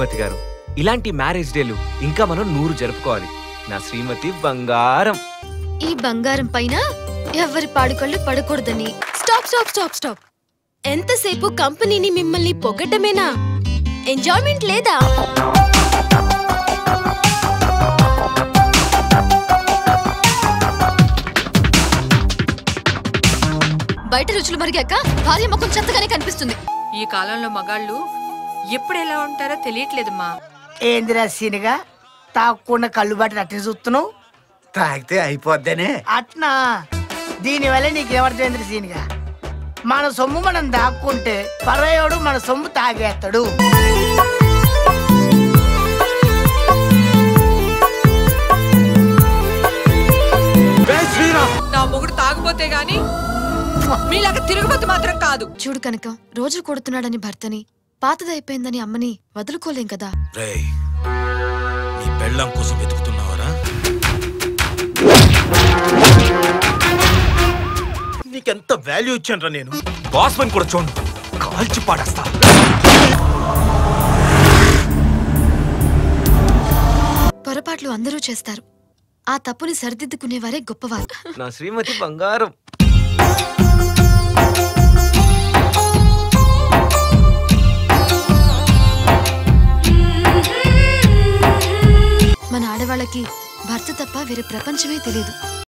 శ్రీమతి గారు ఇలాంటి మ్యారేజ్ డేలు ఇంకా మనం నూరు జరుపుకోవాలి నా శ్రీమతి బంగారం ఈ బంగారం పైన ఎవరి పాడుకళ్ళు పడకూడదని స్టాప్ స్టాప్ స్టాప్ స్టాప్ ఎంతసేపు కంపెనీని మిమ్మల్ని పొగడ్డమేనా ఎంజాయ్మెంట్ లేదా బయట రుచులు మరిగాక భార్య ముఖం చెత్తగానే కనిపిస్తుంది ఈ కాలంలో మగాళ్ళు ఎప్పుడు ఎలా ఉంటారో తెలియట్లేదమ్మా ఏందిరా సీనిగా తాకుండా కళ్ళు బట్టి అట్టిని చూస్తున్నావు తాగితే అయిపోద్దనే అట్నా దీనివల్ల నీకేమర్థమైంది సీనిగా మన సొమ్ము మనం దాక్కుంటే పరయోడు మన సొమ్ము తాగేస్తాడు నా మొగుడు తాగుపోతే గాని మీలాగా తిరుగుబోతు మాత్రం కాదు చూడు కనుక రోజు కొడుతున్నాడని భర్తని పాతదైపోయిందని అమ్మని వదులుకోలేం కదా రేయ్ నీ పెళ్ళం కోసం వెతుకుతున్నావరా నీకెంత వాల్యూ ఇచ్చానురా నేను బాస్ పని కూడా చూడు కాల్చి పాడేస్తా పొరపాట్లు అందరూ చేస్తారు ఆ తప్పుని సరిదిద్దుకునేవారే గొప్పవారు నా శ్రీమతి బంగారం మన ఆడవాళ్ళకి భర్త తప్ప వేరే ప్రపంచమే తెలియదు